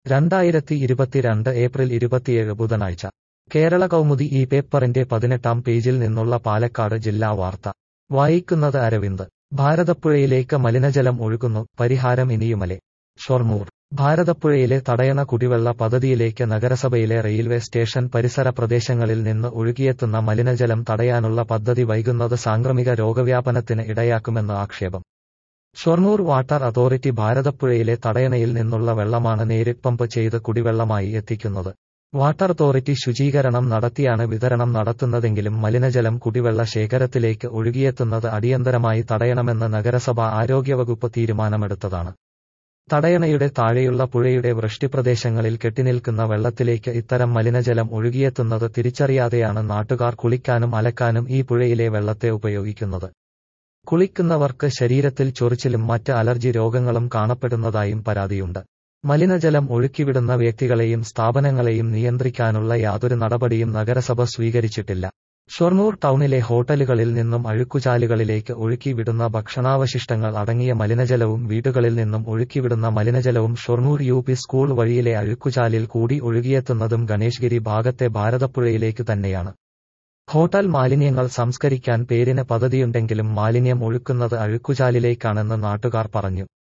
രണ്ടായിരത്തി ഇരുപത്തിരണ്ട് ഏപ്രിൽ ഇരുപത്തിയേഴ് ബുധനാഴ്ച കേരള കൗമുദി ഈ പേപ്പറിന്റെ പതിനെട്ടാം പേജിൽ നിന്നുള്ള പാലക്കാട് ജില്ലാ വാർത്ത വായിക്കുന്നത് അരവിന്ദ് ഭാരതപ്പുഴയിലേക്ക് മലിനജലം ഒഴുകുന്നു പരിഹാരം ഇനിയുമലെ ഷൊർണൂർ ഭാരതപ്പുഴയിലെ തടയണ കുടിവെള്ള പദ്ധതിയിലേക്ക് നഗരസഭയിലെ റെയിൽവേ സ്റ്റേഷൻ പരിസര പ്രദേശങ്ങളിൽ നിന്ന് ഒഴുകിയെത്തുന്ന മലിനജലം തടയാനുള്ള പദ്ധതി വൈകുന്നത് സാംക്രമിക രോഗവ്യാപനത്തിന് ഇടയാക്കുമെന്ന് ആക്ഷേപം ഷൊർണൂർ വാട്ടർ അതോറിറ്റി ഭാരതപ്പുഴയിലെ തടയണയിൽ നിന്നുള്ള വെള്ളമാണ് നേരിട്ട് പമ്പ് ചെയ്ത് കുടിവെള്ളമായി എത്തിക്കുന്നത് വാട്ടർ അതോറിറ്റി ശുചീകരണം നടത്തിയാണ് വിതരണം നടത്തുന്നതെങ്കിലും മലിനജലം കുടിവെള്ള ശേഖരത്തിലേക്ക് ഒഴുകിയെത്തുന്നത് അടിയന്തരമായി തടയണമെന്ന് നഗരസഭ ആരോഗ്യവകുപ്പ് തീരുമാനമെടുത്തതാണ് തടയണയുടെ താഴെയുള്ള പുഴയുടെ വൃഷ്ടിപ്രദേശങ്ങളിൽ കെട്ടിനിൽക്കുന്ന വെള്ളത്തിലേക്ക് ഇത്തരം മലിനജലം ഒഴുകിയെത്തുന്നത് തിരിച്ചറിയാതെയാണ് നാട്ടുകാർ കുളിക്കാനും അലക്കാനും ഈ പുഴയിലെ വെള്ളത്തെ ഉപയോഗിക്കുന്നത് കുളിക്കുന്നവർക്ക് ശരീരത്തിൽ ചൊറിച്ചിലും മറ്റ് അലർജി രോഗങ്ങളും കാണപ്പെടുന്നതായും പരാതിയുണ്ട് മലിനജലം ഒഴുക്കിവിടുന്ന വ്യക്തികളെയും സ്ഥാപനങ്ങളെയും നിയന്ത്രിക്കാനുള്ള യാതൊരു നടപടിയും നഗരസഭ സ്വീകരിച്ചിട്ടില്ല ഷൊർണൂർ ടൗണിലെ ഹോട്ടലുകളിൽ നിന്നും അഴുക്കുചാലുകളിലേക്ക് ഒഴുക്കിവിടുന്ന ഭക്ഷണാവശിഷ്ടങ്ങൾ അടങ്ങിയ മലിനജലവും വീടുകളിൽ നിന്നും ഒഴുക്കിവിടുന്ന മലിനജലവും ഷൊർണൂർ യു പി സ്കൂൾ വഴിയിലെ അഴുക്കുചാലിൽ കൂടി ഒഴുകിയെത്തുന്നതും ഗണേഷ്ഗിരി ഭാഗത്തെ ഭാരതപ്പുഴയിലേക്ക് തന്നെയാണ് ഹോട്ടൽ മാലിന്യങ്ങൾ സംസ്കരിക്കാൻ പേരിന് പദ്ധതിയുണ്ടെങ്കിലും മാലിന്യം ഒഴുക്കുന്നത് അഴുക്കുചാലിലേക്കാണെന്ന് നാട്ടുകാർ പറഞ്ഞു